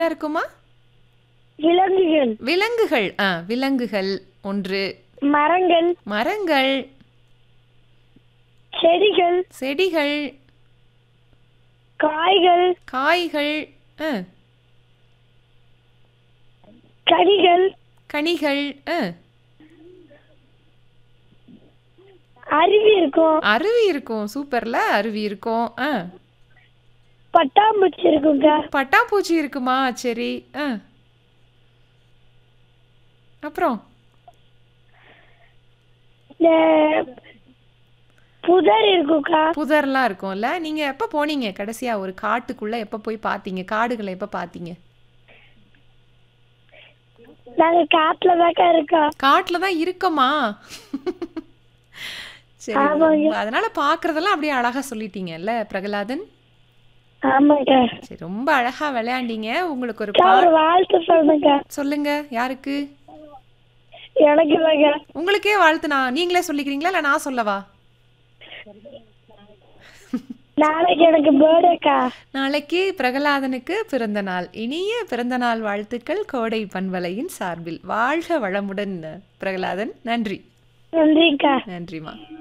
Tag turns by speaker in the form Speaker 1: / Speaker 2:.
Speaker 1: இருக்குமா
Speaker 2: விலங்குகள்
Speaker 1: விலங்குகள் ஆ விலங்குகள் ஒன்று
Speaker 2: மரங்கள்
Speaker 1: மரங்கள்
Speaker 2: செடிகள்
Speaker 1: செடிகள்
Speaker 2: காய்கள்
Speaker 1: காய்கள் ஆ
Speaker 2: கனிகள்
Speaker 1: கனிகள் ஆ
Speaker 2: அருவி இருக்கும்
Speaker 1: அருவி இருக்கும் சூப்பர்ல அருவி இருக்கும் ஆ
Speaker 2: பட்டாம்பூச்சி இருக்குங்க
Speaker 1: பட்டாம்பூச்சி இருக்குமா சரி ஆ அப்புறம்
Speaker 2: இந்த புதர் இருக்குக்கா
Speaker 1: புதர்லாம் இருக்கும்ல நீங்க எப்ப போனீங்க கடைசியா ஒரு காட்டுக்குள்ள எப்ப போய் பாத்தீங்க காடுகளை எப்ப பாத்தீங்க
Speaker 2: நாங்க காட்டுல தாக்கா இருக்கோம்
Speaker 1: காட்டுல தான் இருக்கமா சரி
Speaker 2: ஆமாங்க.
Speaker 1: அதனால பாக்குறதெல்லாம் அப்படியே அழகா சொல்லிட்டீங்கல்ல பிரகலாதன்
Speaker 2: ஆமாக்கா
Speaker 1: சரி ரொம்ப அழகா விளையாண்டீங்க உங்களுக்கு ஒரு
Speaker 2: அக்கா,
Speaker 1: பா
Speaker 2: ஒரு வாழ்த்து சொல்லுங்க
Speaker 1: சொல்லுங்க யாருக்கு
Speaker 2: எனக்கு தாங்க
Speaker 1: உங்களுக்கே வாழ்த்து நான் நீங்களே சொல்லிக்கிறீங்களா இல்ல நான் சொல்லவா
Speaker 2: நாளைக்கு எனக்கு பேர்டேக்கா
Speaker 1: நாளைக்கு பிரகலாதனுக்கு பிறந்த நாள் இனிய பிறந்த நாள் வாழ்த்துக்கள் கோடை பண்பலையின் சார்பில் வாழ்க வளமுடன் பிரகலாதன் நன்றி
Speaker 2: நன்றிக்கா
Speaker 1: நன்றிமா